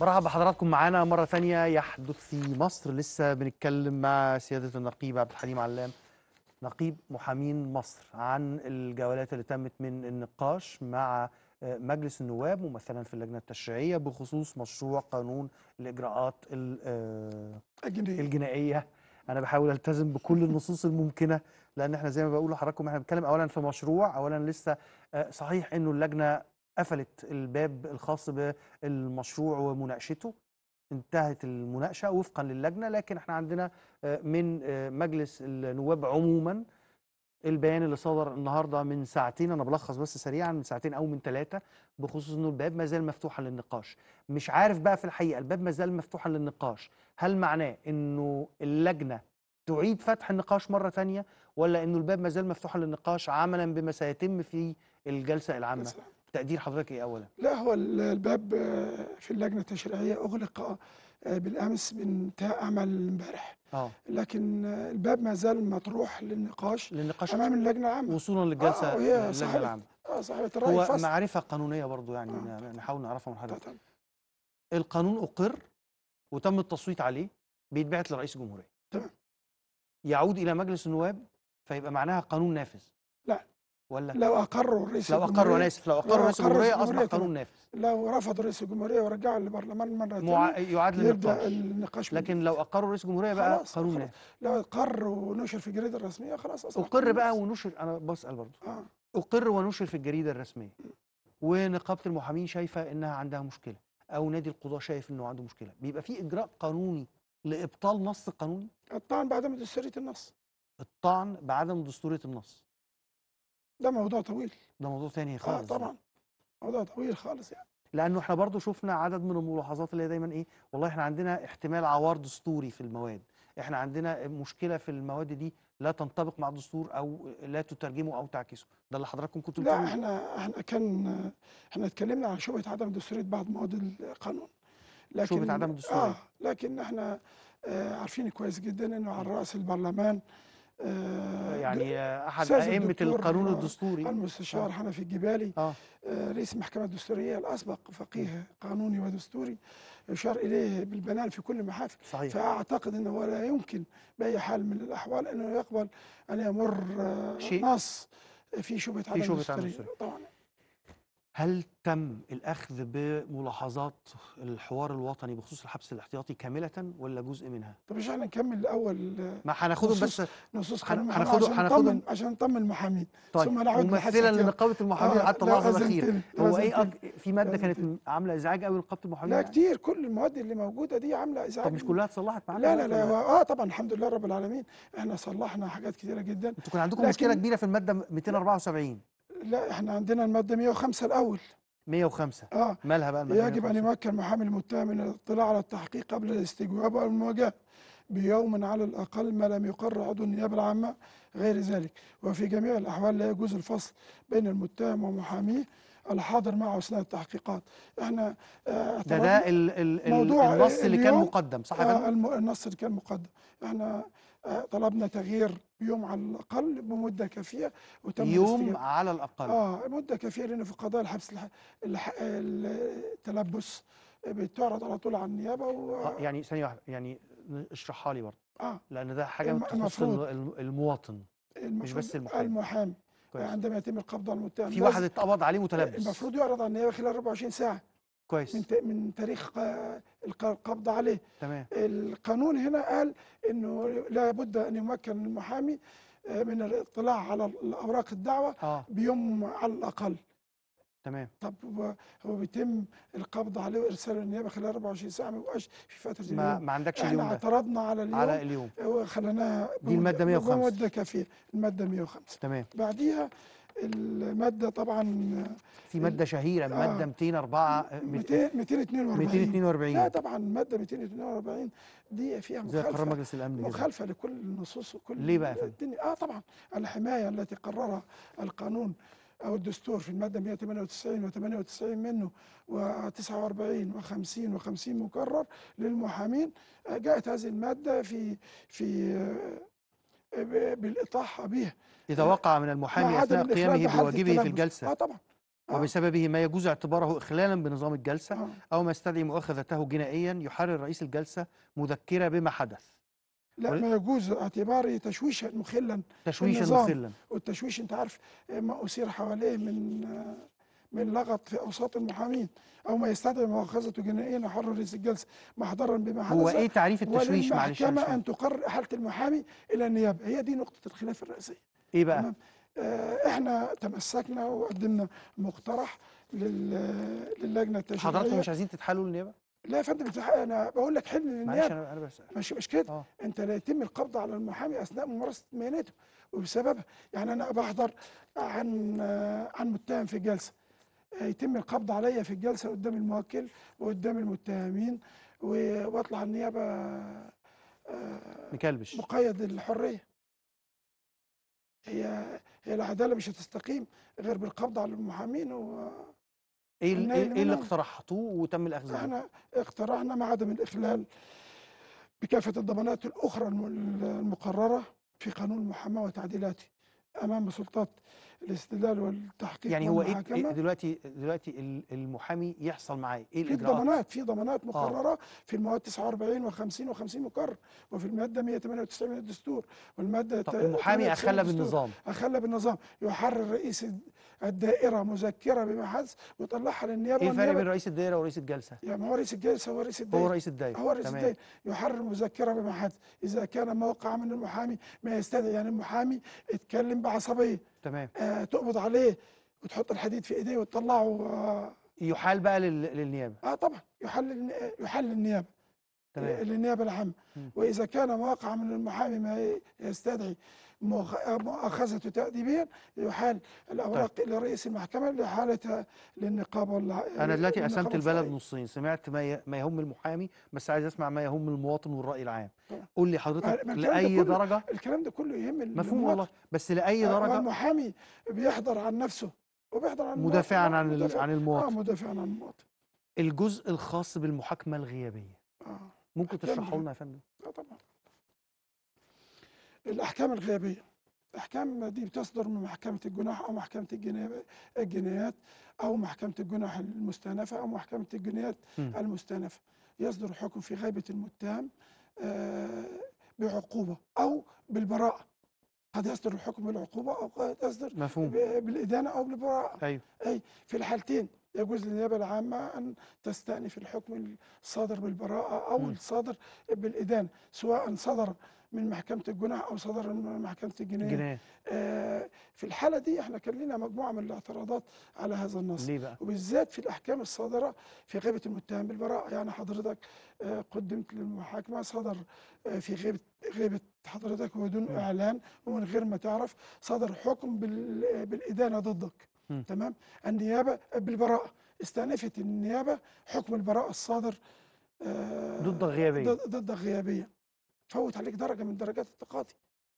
مرحبا بحضراتكم معانا مرة ثانية يحدث في مصر لسه بنتكلم مع سيادة النقيب عبد الحليم علام نقيب محامين مصر عن الجولات اللي تمت من النقاش مع آه، مجلس النواب ممثلا في اللجنة التشريعية بخصوص مشروع قانون الإجراءات ال- آه، الجنيه الجنائية أنا بحاول ألتزم بكل النصوص الممكنة لأن احنا زي ما بقول لحضراتكم احنا بنتكلم أولا في مشروع أولا لسه آه، صحيح إنه اللجنة قفلت الباب الخاص بالمشروع ومناقشته انتهت المناقشه وفقا للجنه لكن احنا عندنا آه، من آه، مجلس النواب عموما البيان اللي صدر النهارده من ساعتين انا بلخص بس سريعا من ساعتين او من ثلاثه بخصوص انه الباب ما زال مفتوحا للنقاش مش عارف بقى في الحقيقه الباب ما زال مفتوحا للنقاش هل معناه انه اللجنه تعيد فتح النقاش مره ثانيه ولا انه الباب ما زال مفتوحا للنقاش عملا بما سيتم في الجلسه العامه مثلاً. تقدير حضرتك ايه اولا لا هو ال- الباب آه، في اللجنه التشريعيه اغلق آه، بالامس بانتهاء اعمال امبارح اه لكن آه، الباب ما زال مطروح للنقاش للنقاش امام اللجنه العامه وصولا للجلسه آه، وهي اللجنه صاحبة العامه اه صاحبه الراي هو الفصل معرفة قانونية برضو يعني آه. ن- نحاول نعرفها من حضرتك طبعاً. القانون أقر وتم التصويت عليه بيتبعت لرئيس الجمهورية تمام. يعود إلى مجلس النواب فيبقى معناها قانون نافذ لا. ولا لو اقروا رئيس لو أقروا الجمهورية أنا آسف لو أقروا لو رئيس أقر رئيس الجمهورية أصبح الجمهورية قانون نافذ لو رفض رئيس الجمهوريه ورجعوا للبرلمان مره مع... ثانيه يعاد يبدا للنقاش النقاش من لكن لو أقروا رئيس الجمهورية بقى خلاص، قانون خلاص. نافذ لو اقر ونشر في الجريده الرسميه خلاص اصبح أقر قانون بقى نافذ. ونشر أنا بسأل برضو اه أقر ونشر في الجريدة الرسمية ونقابة المحامين شايفة إنها عندها مشكلة أو نادي القضاء شايف إنه عنده مشكلة بيبقى في إجراء قانوني لإبطال نص قانوني الطعن بعدم دستوريه النص الطعن بعدم دستورية النص ده موضوع طويل ده موضوع تاني اه خالص ده. طبعا موضوع طويل خالص يعني لانه احنا برضو شفنا عدد من الملاحظات اللي هي دايما ايه والله احنا عندنا احتمال عوار دستوري في المواد احنا عندنا مشكله في المواد دي لا تنطبق مع الدستور او لا تترجمه او تعكسه ده اللي حضراتكم كنتوا لا بتقولوه احنا احنا كان احنا اتكلمنا عن شبهه عدم دستوريه بعض مواد القانون لكن شبهة عدم الدستورية. اه لكن احنا آه عارفين كويس جدا انه على راس البرلمان آه يعني آه، احد أستاذ ائمه الدكتور القانون الدستوري المستشار حنفي الجبالي اه آه رئيس المحكمه الدستوريه الاسبق فقيه قانوني ودستوري يشار اليه بالبنان في كل محافل صحيح فاعتقد انه ولا يمكن باي حال من الاحوال انه يقبل ان يمر آه، شيء- نص في شبهه عدم شبهة عدم الدستوريه الدستورية. طبعا هل تم الاخذ بملاحظات الحوار الوطني بخصوص الحبس الاحتياطي كامله ولا جزء منها طب مش احنا نكمل الاول آه، ما هناخدهم نصوص- بس نصوص هن- قانون المحاماه هناخده- عشان هناخدهم- نطمن عشان نطمن المحامين طيب ثم نعود للحبس ممثلا الاحتياطي. لنقابه المحامين آه، حتى لا، اللحظه لازم الاخيره تاني، هو لازم ايه تاني. أك... في ماده لازم كانت تاني. عامله ازعاج قوي لنقابه المحامين لا يعني؟ كتير كل المواد اللي موجوده دي عامله ازعاج طب مش كلها اتصلحت معانا لا لا دلوقتي لا ولا هو- اه طبعا الحمد لله رب العالمين احنا صلحنا حاجات كتيره جدا انتوا كان عندكم مشكله لكن- كبيره في الماده 274 لا احنا عندنا الماده 105 الاول 105 اه مالها بقى الماده يجب ان 105 يمكن محامي المتهم من الاطلاع على التحقيق قبل الاستجواب او المواجهه بيوم على الاقل ما لم يقر عضو النيابه العامه غير ذلك وفي جميع الاحوال لا يجوز الفصل بين المتهم ومحاميه الحاضر معه اثناء التحقيقات احنا آه، ده اعترضنا- ده ال ال ال موضوع النص اللي كان اليوم- مقدم صح يا آه، فندم؟ الم- النص اللي كان مقدم احنا آه، طلبنا تغيير بيوم على الاقل بمده كافيه وتم يوم الاستجابة. على الاقل اه مده كافيه لانه في قضايا الحبس الح... الح... التلبس بتعرض على طول على النيابه و... آه يعني ثانيه واحده يعني اشرحها لي برضه اه لان ده حاجه الم- تخص المفروض. الم- الم- المواطن المفروض بس المحامي. المحامي كويس عندما يتم القبض على المتهم في لازم- واحد اتقبض عليه متلبس المفروض يعرض على النيابه خلال 24 ساعه من كويس ت... من تاريخ آه، الق- القبض عليه تمام القانون هنا قال انه لا بد ان يمكن المحامي آه، من الاطلاع على اوراق الدعوه اه بيوم على الاقل تمام طب هو هو بيتم القبض عليه وارساله للنيابه خلال 24 ساعه ما يبقاش في فتره ما اليوم ما عندكش احنا اليوم ده اعترضنا على اليوم على اليوم وخليناها دي المادة 105. بمده كافيه الماده 105 تمام بعديها الماده طبعا في ماده شهيره الماده 204 200 242 لا 242 طبعا الماده 242 دي فيها زي قرار مخالفه مجلس الامن كده مخالفه لكل النصوص وكل ليه بقى يا فندم؟ الدنيا اه طبعا الحمايه التي قررها القانون او الدستور في الماده 198 و98 منه و49 و50 و50 مكرر للمحامين آه، جاءت هذه الماده في في آه، ب- بالاطاحه بها اذا وقع من مع المحامي عدم اثناء الإخلال قيامه بحالة بواجبه في التلبس. الجلسه اه طبعا آه. وبسببه ما يجوز اعتباره إخلالا بنظام الجلسة آه. أو ما يستدعي مؤاخذته جنائيا يحرر رئيس الجلسة مذكرة بما حدث لا ول- ما يجوز اعتباره تشويشا مخلا تشويشا النظام. مخلا والتشويش انت عارف ما اثير حواليه من من لغط في اوساط المحامين او ما يستدعي مؤاخذته جنائيا يحرر رئيس الجلسه محضرا بما حدث هو إيه تعريف التشويش معلش أنا مش وللمحكمه فاهم. ان تقرر احاله المحامي الى النيابه هي دي نقطه الخلاف الرئيسيه إيه بقى تمام آه، احنا تمسكنا وقدمنا مقترح لل- للجنه حضراتكم التشريعيه مش عايزين تتحالوا للنيابة لا يا فندم بتح- انا بقول لك حل معلش للنيابه أنا أنا بسأل مش مش كده اه انت لا يتم القبض على المحامي اثناء ممارسه مهنته وبسببها يعني انا بحضر عن عن متهم في الجلسه يتم القبض عليا في الجلسه قدام الموكل وقدام المتهمين و- واطلع النيابه آه، مكلبش مقيد الحريه هي هي العداله مش هتستقيم غير بالقبض على المحامين واحنا إيه ال- النيل إيه إيه اللي منام. اقترحتوه وتم الأخذ بيه اقترحنا مع عدم الاخلال بكافه الضمانات الاخرى الم- المقرره في قانون المحاماه وتعديلاته امام سلطات الاستدلال والتحقيق يعني هو إيه إيه والمحاكمه دلوقتي دلوقتي ال- المحامي يحصل معاه إيه في الإجراءات ضمانات في ضمانات مقرره في المواد 49 و50 و50 مقرر وفي الماده 198 من الدستور والماده طب تا- المحامي 98 أخل من الدستور. بالنظام اخل بالنظام يحرر رئيس الدائره مذكره بما حدث ويطلعها للنيابه إيه الفرق والنيابه بين رئيس الدائرة ورئيس الجلسة يعني هو رئيس الجلسه هو رئيس هو الدائره رئيس الدائرة هو رئيس تمام الدين يحرر مذكرة بما حدث إذا كان موقع من المحامي ما يستدعي يعني المحامي اتكلم بعصبية تمام آه تقبض عليه وتحط الحديد في إيديه وتطلعه آه, يحال بقى لل- للنيابة آه طبعا يحل الن- يحل النيابة تمام للنيابة العامة مم. وإذا كان موقع من المحامي ما يستدعي مؤخ- مؤاخذته تأديبيا يحال الأوراق إلى رئيس المحكمة لحالتها للنقابة والع- انا دلوقتي والنقابة قسمت البلد الفرعية. نصين سمعت ما ي- ما يهم المحامي بس عايز اسمع ما يهم المواطن والراي العام طبعا. قول لي ما- حضرتك ما الكلام ده لاي كله- درجه الكلام ده كله يهم مفهوم المواطن. والله بس لاي آه، درجه والمحامي بيحضر عن نفسه وبيحضر عن المواطن. مدافعا آه، عن ال- مدافع- عن اه المواطن مدافعا عن المواطن الجزء الخاص بالمحاكمه الغيابيه اه ممكن أحكام تشرحه غياب. لنا يا فندم آه طبعا الاحكام الغيابيه الاحكام دي بتصدر من محكمه الجناح او محكمه الجنا- الجنايات او محكمه الجناح المستأنفه او محكمه الجنايات مم. المستأنفه يصدر الحكم في غيبه المتهم آه، بعقوبه او بالبراءه قد يصدر الحكم بالعقوبه او قد يصدر مفهوم ب- بالادانه او بالبراءه ايوه أي في الحالتين يجوز للنيابة العامة أن تستأنف الحكم الصادر بالبراءة أو مم. الصادر بالإدانة سواء صدر من محكمة الجناح أو صدر من محكمة الجناية جنيه آه في الحالة دي احنا كان لنا مجموعة من الاعتراضات على هذا النص ليه بقى وبالذات في الأحكام الصادرة في غيبة المتهم بالبراءة يعني حضرتك آه قدمت للمحاكمة صدر آه في غيبة غيبة حضرتك وبدون مم. إعلان ومن غير ما تعرف صدر حكم بال- بالإدانة ضدك مم. تمام النيابة بالبراءة استأنفت النيابة حكم البراءة الصادر آه، ضد غيابية. ضد ضد غيابية فوت عليك درجة من درجات التقاضي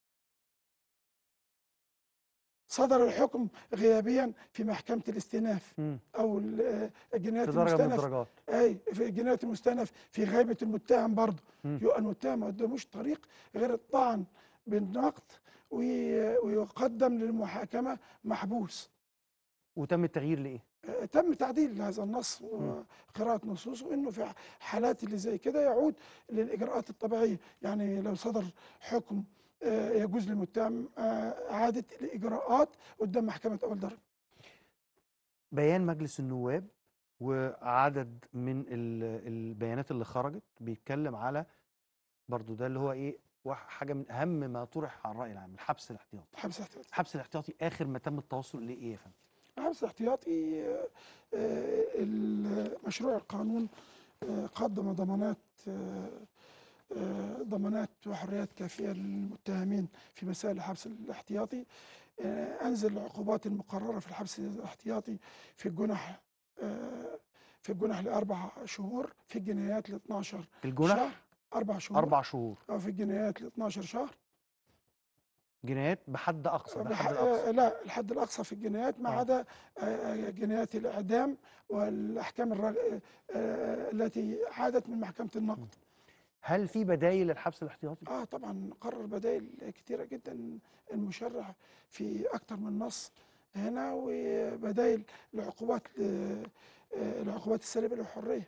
صدر الحكم غيابيا في محكمة الاستئناف مم. أو ال- آه، الجنايات في درجه من المستأنف الدرجات أي في جناية المستأنف في غيبة المتهم برضه مم. يبقى المتهم ما قداموش طريق غير الطعن بالنقد وي- ويقدم للمحاكمة محبوس وتم التغيير لايه آه، تم تعديل هذا النص وقراءة نصوصه انه في حالات اللي زي كده يعود للاجراءات الطبيعيه، يعني لو صدر حكم آه، يجوز للمتهم آه، اعاده الاجراءات قدام محكمه اول درجه. بيان مجلس النواب وعدد من ال- البيانات اللي خرجت بيتكلم على برضو ده اللي هو ايه واحد- حاجه من اهم ما طرح على الراي العام الحبس الاحتياطي حبس احتياطي. الحبس الاحتياطي اخر ما تم التوصل اليه ايه يا فندم الحبس الاحتياطي آه، آه، ال- مشروع القانون آه، قدم ضمانات آه، آه، ضمانات وحريات كافيه للمتهمين في مسائل الحبس الاحتياطي آه، انزل العقوبات المقرره في الحبس الاحتياطي في الجنح آه، في الجنح لاربع شهور في الجنايات ل 12 الجنح شهر اربع شهور اربع شهور او في الجنايات ل 12 شهر جنايات بحد اقصى ده بح- الحد الاقصى آه، لا الحد الاقصى في الجنايات ما آه. عدا آه، آه، جنايات الاعدام والاحكام الر- آه، آه، التي عادت من محكمه النقد هل في بدايل للحبس الاحتياطي اه طبعا قرر بدائل كتيره جدا المشرع في اكثر من نص هنا وبدائل لعقوبات ل- آه، العقوبات السالبة للحرية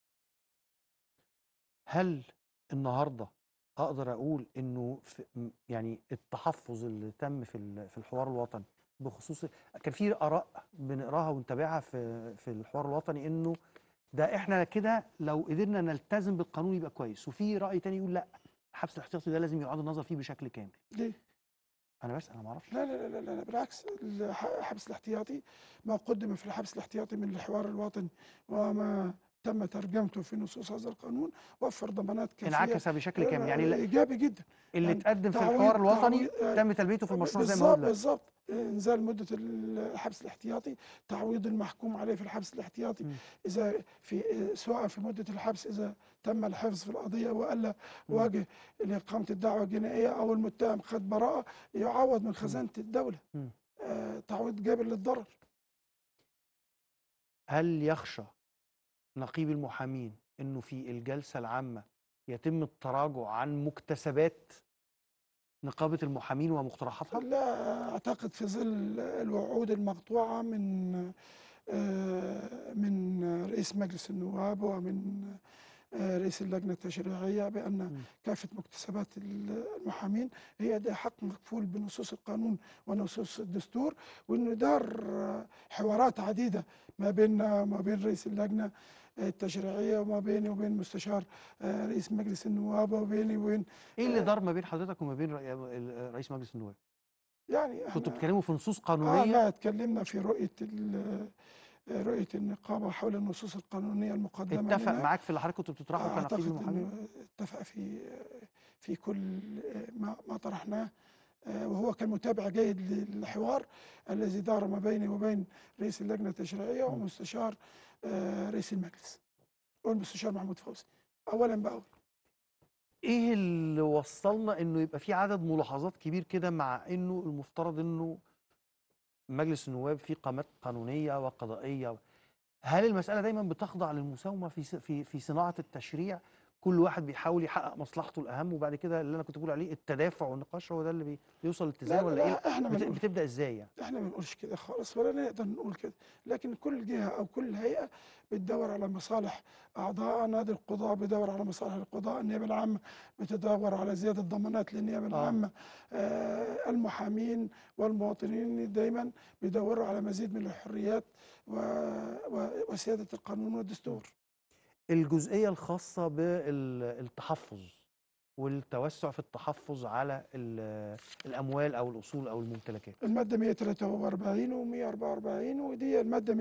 هل النهارده اقدر اقول انه في م- يعني التحفظ اللي تم في ال- في الحوار الوطني بخصوص كان في اراء بنقراها ونتابعها في في الحوار الوطني انه ده احنا كده لو قدرنا نلتزم بالقانون يبقى كويس وفي راي تاني يقول لا الحبس الاحتياطي ده لازم يعاد النظر فيه بشكل كامل ليه؟ انا بس انا ما اعرفش لا لا لا لا, لا بالعكس الح- الحبس الاحتياطي ما قدم في الحبس الاحتياطي من الحوار الوطني وما تم ترجمته في نصوص هذا القانون وفر ضمانات كافية انعكس بشكل كامل يعني لا- إيجابي جدا اللي يعني اتقدم في تعويض- الحوار الوطني تعويض- تم تلبيته في المشروع زي ما هو بالظبط دلوقتي بالظبط انزال مده الحبس الاحتياطي تعويض المحكوم عليه في الحبس الاحتياطي مم. اذا في سواء في مده الحبس اذا تم الحفظ في القضيه والا مم. واجه لاقامه الدعوه الجنائيه او المتهم خد براءه يعوض من خزانه الدوله مم. آه تعويض جابر للضرر هل يخشى نقيب المحامين انه في الجلسه العامه يتم التراجع عن مكتسبات نقابه المحامين ومقترحاتها؟ لا اعتقد في ظل الوعود المقطوعه من آه، من رئيس مجلس النواب ومن آه، رئيس اللجنه التشريعيه بان مم. كافه مكتسبات المحامين هي ده حق مكفول بنصوص القانون ونصوص الدستور وانه دار آه، حوارات عديده ما بيننا وما بين رئيس اللجنه التشريعيه وما بيني وبين مستشار آه، رئيس مجلس النواب وبيني وبين ايه اللي آه، دار ما بين حضرتك وما بين رئي- ال- رئيس مجلس النواب؟ يعني كنتوا احنا بتتكلموا في نصوص اه قانونيه لا اتكلمنا في رؤية ال- رؤية النقابة حول النصوص القانونية المقدمة اتفق منها معاك في اللي حضرتك كنتوا بتطرحه كنقيب أعتقد المحامين؟ أنه اتفق في في كل ما ما طرحناه آه، وهو كان متابع جيد للحوار الذي دار ما بيني وبين رئيس اللجنة التشريعية مم. ومستشار آه، رئيس المجلس والمستشار محمود فوزي أولا بأول ايه اللي وصلنا انه يبقى في عدد ملاحظات كبير كده مع انه المفترض انه مجلس النواب فيه قامات قانونيه وقضائيه هل المساله دايما بتخضع للمساومه في س- في في صناعه التشريع كل واحد بيحاول يحقق مصلحته الاهم وبعد كده اللي انا كنت بقول عليه التدافع والنقاش هو ده اللي بي- بيوصل لا لاتزان لا ولا ايه لا احنا بت- بنقول بتبدا ازاي يعني احنا ما بنقولش كده خالص ولا نقدر نقول كده لكن كل جهه او كل هيئه بتدور على مصالح اعضائها نادي القضاء بيدور على مصالح القضاء النيابه العامه بتدور على زياده ضمانات للنيابه اه العامه آه المحامين والمواطنين دايما بيدوروا على مزيد من الحريات و... و... وسياده القانون والدستور الجزئيه الخاصه بالتحفظ والتوسع في التحفظ على ال- الاموال او الاصول او الممتلكات الماده 143 و 144 ودي الماده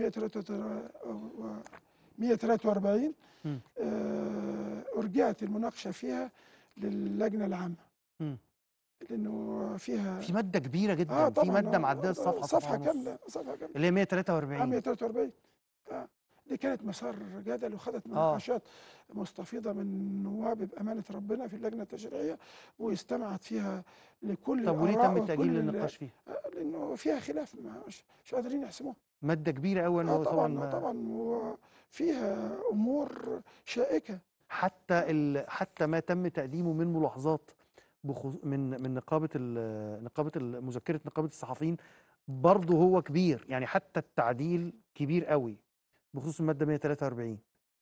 143 143 مم. آه، أرجعت المناقشة فيها للجنة العامة مم. لأنه فيها في ماده كبيره آه جدا في طبعا ماده آه معديه آه، الصفحه صفحة ونص كاملة صفحة كاملة اللي هي آه 143 143 آه دي كانت مسار جدل وخدت اه مناقشات مستفيضة من نواب بأمانة ربنا في اللجنة التشريعية واستمعت فيها لكل طب وليه الآراء تم التاجيل وكل ال- للنقاش فيها آه، لأنه فيها خلاف ما- مش, مش قادرين يحسموها ماده كبيره قوي اه انه طبعا طبعا آه ما طبعا وفيها أمور شائكة حتى ال... حتى ما تم تقديمه من ملاحظات بخصوص من من نقابه ال... نقابه ال- مذكره نقابه الصحفيين برضه هو كبير يعني حتى التعديل كبير قوي بخصوص الماده 143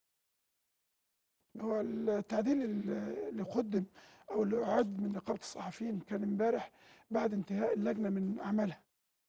هو التعديل ال- اللي قدم او اللي اعد من نقابه الصحفيين كان امبارح بعد انتهاء اللجنه من اعمالها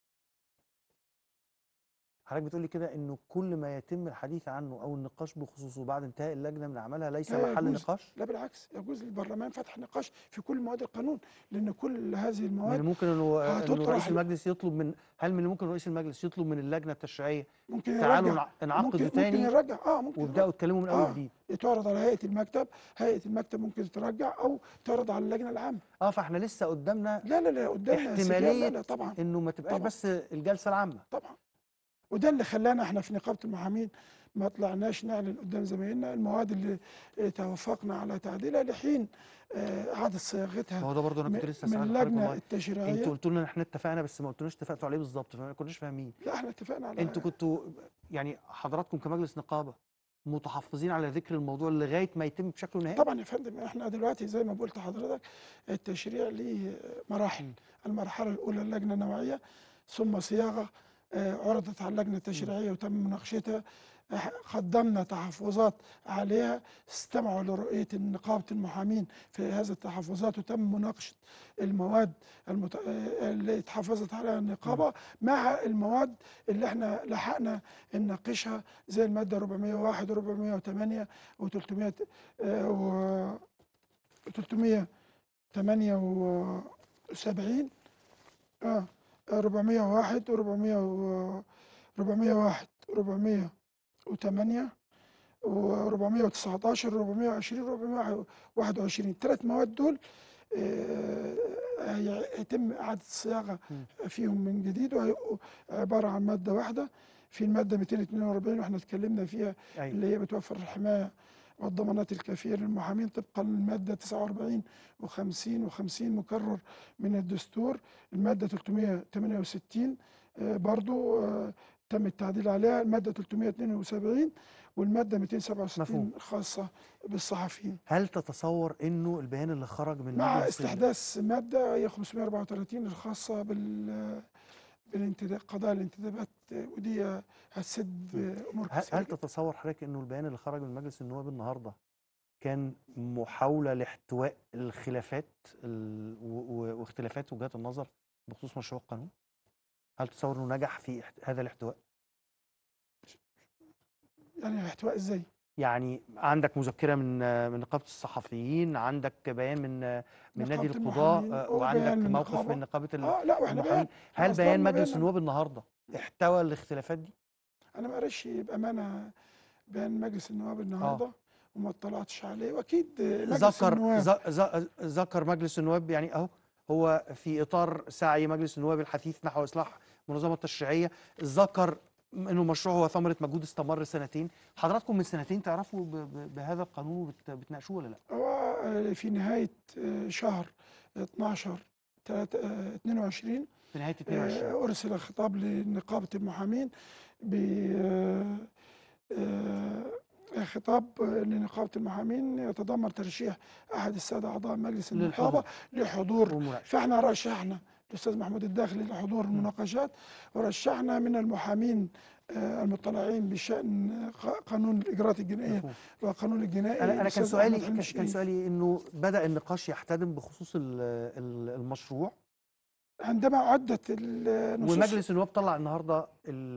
حضرتك بتقولي كده انه كل ما يتم الحديث عنه او النقاش بخصوصه بعد انتهاء اللجنه من عملها ليس لا محل يجوز نقاش لا بالعكس يجوز للبرلمان فتح نقاش في كل مواد القانون لان كل هذه من المواد الممكن انه انه هتطرح رئيس ل- المجلس يطلب من هل من الممكن رئيس المجلس يطلب من اللجنه التشريعيه ممكن تعالوا يرجع نع- انعقدوا ممكن ممكن تاني يرجع اه ممكن وابداوا يرجع اتكلموا من اول اه جديد يتعرض على هيئه المكتب هيئه المكتب ممكن ترجع او تعرض على اللجنه العامه اه فاحنا لسه قدامنا لا لا لا قدامنا سجال لا احتماليه لا طبعا انه ما تبقاش طبعا بس الجلسه العامه طبعا وده اللي خلانا احنا في نقابه المحامين ما طلعناش نعلن قدام زمايلنا المواد اللي اه، توافقنا على تعديلها لحين اه، اعاده ما صياغتها هو ده برضه انا م- كنت لسه من اسالك حضرتك اللجنه والله التشريعيه انتوا قلتوا لنا ان احنا اتفقنا بس ما قلتولناش اتفقتوا عليه بالظبط فما كناش فاهمين لا احنا اتفقنا على انتوا كنتوا يعني حضراتكم كمجلس نقابه متحفظين على ذكر الموضوع لغايه ما يتم بشكله نهائي طبعا يا فندم احنا دلوقتي زي ما قلت لحضرتك التشريع ليه مراحل مم. المرحله الاولى اللجنه النوعيه ثم صياغه آه، عرضت على اللجنة التشريعية وتم مناقشتها إح- قدمنا تحفظات عليها استمعوا لرؤية نقابة المحامين في هذه التحفظات وتم مناقشة المواد المت... آه، اللي اتحفظت عليها النقابة مع المواد اللي احنا لحقنا نناقشها زي المادة 401 و 408 و 300 و 378 اه 401 و 400 و 401 و 408 و 419 و 420 و 421 الثلاث مواد دول آه، هي- هيتم إعادة الصياغة مم. فيهم من جديد وهيبقوا عبارة عن مادة واحدة في المادة 242 واحنا اتكلمنا فيها ايوه اللي هي بتوفر الحماية والضمانات الكافية للمحامين طبقا للمادة 49 و50 و50 مكرر من الدستور المادة 368 آه، برضو آه، تم التعديل عليها المادة 372 والمادة 267 مفهوم. الخاصة بالصحفيين هل تتصور انه البيان اللي خرج من مع مجلس ال- استحداث مادة هي 534 الخاصة بال بالانتداب قضاء الانتدابات آه، ودي هتسد آه، أمور هل, هل كثيرة تتصور حضرتك انه البيان اللي خرج من مجلس النواب النهارده كان محاوله لاحتواء الخلافات ال... و... و... واختلافات وجهات النظر بخصوص مشروع القانون؟ هل تتصور انه نجح في احت... هذا الاحتواء؟ يعني احتواء ازاي؟ يعني عندك مذكره من من نقابه الصحفيين، عندك بيان من من نادي نقابة القضاء المحامين آه، وبيان وعندك من موقف نقابة. من نقابه ال- اه لا واحنا المحامين، بيان هل أصدرنا بيان مجلس بيان. النواب النهارده احتوى الاختلافات دي؟ انا ما قريتش بامانه بيان مجلس النواب النهارده وما اطلعتش عليه واكيد مجلس ذكر النواب ذ- ذ- ذكر مجلس النواب يعني اهو هو في اطار سعي مجلس النواب الحثيث نحو اصلاح المنظمه التشريعيه ذكر انه المشروع هو ثمره مجهود استمر سنتين حضراتكم من سنتين تعرفوا ب- ب- بهذا القانون وبتناقشوه ولا لا هو آه، في نهايه آه، شهر 12 تلاتة- آه، 22 في نهايه 22 آه، ارسل خطاب لنقابه المحامين ب آه، آه، خطاب آه، لنقابه المحامين يتضمن ترشيح احد الساده اعضاء مجلس النقابه لحضور والمناقشه فاحنا رشحنا الاستاذ محمود الداخلي لحضور المناقشات ورشحنا من المحامين آه، المطلعين بشان ق- قانون الاجراءات الجنائيه مفهوم. والقانون الجنائي انا انا كان الأستاذ سؤالي أحمد حلمي كان كان الشريف. سؤالي انه بدا النقاش يحتدم بخصوص ال- ال- المشروع عندما عدت النصوص ومجلس النواب طلع النهارده ال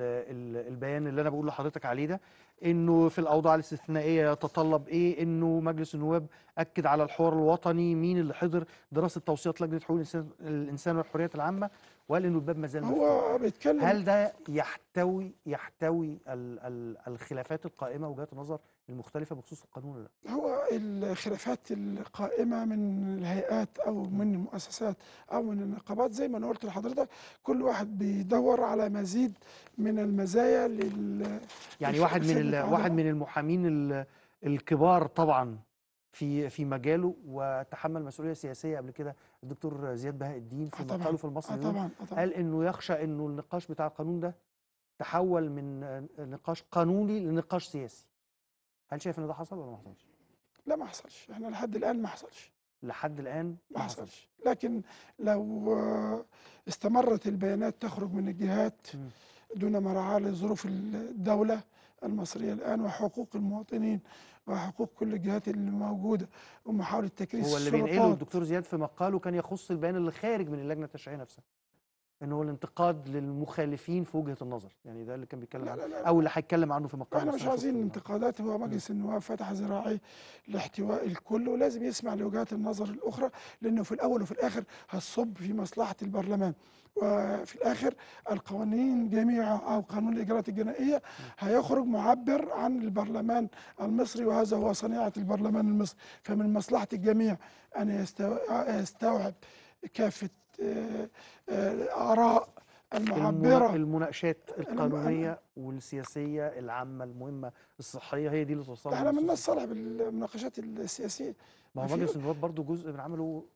ال البيان اللي انا بقول لحضرتك عليه ده انه في الاوضاع الاستثنائيه يتطلب ايه انه مجلس النواب اكد على الحوار الوطني مين اللي حضر دراسه توصيات لجنه حقوق الانسان الانسان والحريات العامه وقال انه الباب ما زال مفتوح هو بيتكلم هل ده يحتوي يحتوي ال ال الخلافات القائمه وجهات النظر المختلفه بخصوص القانون ولا لا؟ هو الخلافات القائمة من الهيئات أو من المؤسسات أو من النقابات زي ما أنا قلت لحضرتك كل واحد بيدور على مزيد من المزايا لل يعني الخ- واحد من خدمة ال- واحد أعضاء. من المحامين ال- الكبار طبعا في في مجاله وتحمل مسؤوليه سياسيه قبل كده الدكتور زياد بهاء الدين في آه طبعا مقاله في المصري آه اليوم طبعا آه طبعا قال انه يخشى انه النقاش بتاع القانون ده تحول من نقاش قانوني لنقاش سياسي هل شايف ان ده حصل ولا ما حصلش لا ما حصلش احنا لحد الآن ما حصلش لحد الان ما حصلش لكن لو آه، استمرت البيانات تخرج من الجهات مم. دون مراعاة لظروف الدولة المصرية الآن وحقوق المواطنين وحقوق كل الجهات اللي موجودة ومحاولة تكريس هو اللي بينقله السلطات الدكتور زياد في مقاله كان يخص البيان اللي خارج من اللجنه التشريعيه نفسها ان هو الانتقاد للمخالفين في وجهه النظر يعني ده اللي كان بيتكلم لا عنه لا لا او اللي هيتكلم عنه في مقاله احنا بس مش أنا عايزين شفته انتقادات هو مجلس النواب فتح ذراعيه لاحتواء الكل ولازم يسمع لوجهات النظر الاخرى لانه في الاول وفي الاخر هتصب في مصلحه البرلمان وفي الاخر القوانين جميعها او قانون الاجراءات الجنائيه هيخرج معبر عن البرلمان المصري وهذا هو صنيعه البرلمان المصري فمن مصلحه الجميع ان يستو- يستوعب كافه آه، آه، الاراء المنا- المعبره المناقشات القانونيه والسياسيه العامه المهمه الصحيه هي دي اللي توصلنا ده احنا للنصوص مالناش صالح بالمناقشات السياسيه ما هو في- مجلس النواب برضو جزء من عمله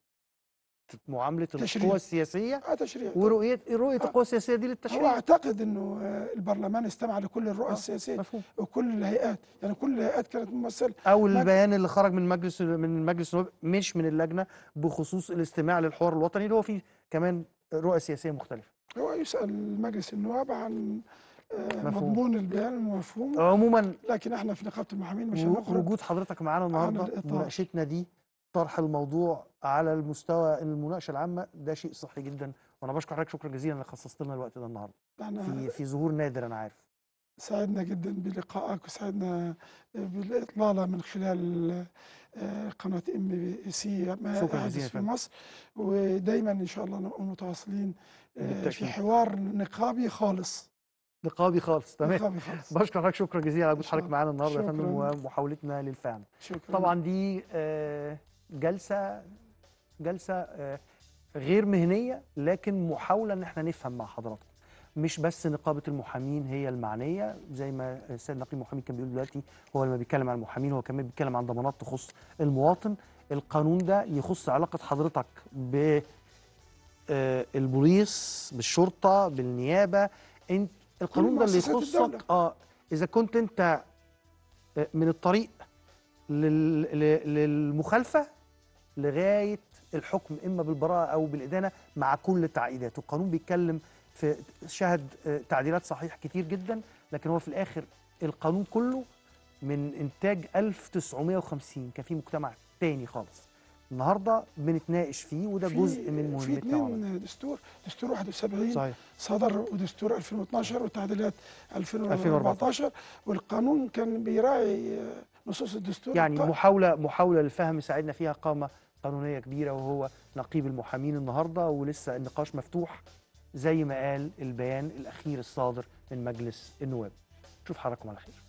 ت- معامله تشريع. القوى السياسيه اه تشريع ورؤيه رؤيه آه. القوى السياسيه دي هو للتشريع اعتقد انه آه، البرلمان استمع لكل الرؤى آه، السياسيه مفهوم وكل الهيئات يعني كل الهيئات كانت ممثله او مج- البيان اللي خرج من مجلس من مجلس النواب مش من اللجنه بخصوص الاستماع للحوار الوطني اللي هو فيه كمان رؤى سياسيه مختلفه هو يسأل مجلس النواب عن آه، مفهوم. مضمون البيان المفهوم عموما لكن احنا في نقابة المحامين مش و- هنخرج وجود حضرتك معانا النهارده الإطار. مناقشتنا دي طرح الموضوع على المستوى المناقشه العامه ده شيء صحي جدا وانا بشكر حضرتك شكرا جزيلا انك خصصت لنا الوقت ده النهارده احنا في في ظهور نادر انا عارف سعدنا جدا بلقائك وسعدنا بالإطلالة من خلال آه، قناة ام بي سي ما شكراً جزيلاً يا يحدث في فندم. مصر ودايما إن شاء الله نبقى متواصلين آه، في بالتأكيد. حوار نقابي خالص نقابي خالص تمام نقابي خالص بشكر حضرتك شكرا جزيلا على وجود شكراً. حضرتك معانا النهارده يا فندم شكراً. ومحاولتنا للفهم شكرا طبعا دي آه، جلسه جلسه آه، غير مهنيه لكن محاوله ان احنا نفهم مع حضراتكم مش بس نقابه المحامين هي المعنيه زي ما السيد نقيب المحامين كان بيقول دلوقتي هو لما بيتكلم عن المحامين هو كمان بيتكلم عن ضمانات تخص المواطن القانون ده يخص علاقه حضرتك ب آه، البوليس بالشرطه بالنيابه انت القانون ده اللي مؤسسات يخصك الدولة. اه اذا كنت انت آه، من الطريق لل- ل- للمخالفه لغايه الحكم اما بالبراءه او بالادانه مع كل التعقيدات والقانون بيتكلم في شهد آه، تعديلات صحيح كتير جدا لكن هو في الاخر القانون كله من انتاج 1950 كان في مجتمع تاني خالص النهارده بنتناقش فيه وده في- جزء من في مهمتنا وعملنا. اثنين دستور دستور 71 صحيح صدر ودستور 2012 وتعديلات 2014. 2014 والقانون كان بيراعي آه، نصوص الدستور يعني الق- محاولة محاولة للفهم ساعدنا فيها قامة قانونية كبيرة وهو نقيب المحامين النهاردة ولسه النقاش مفتوح زي ما قال البيان الأخير الصادر من مجلس النواب شوف حضراتكم على خير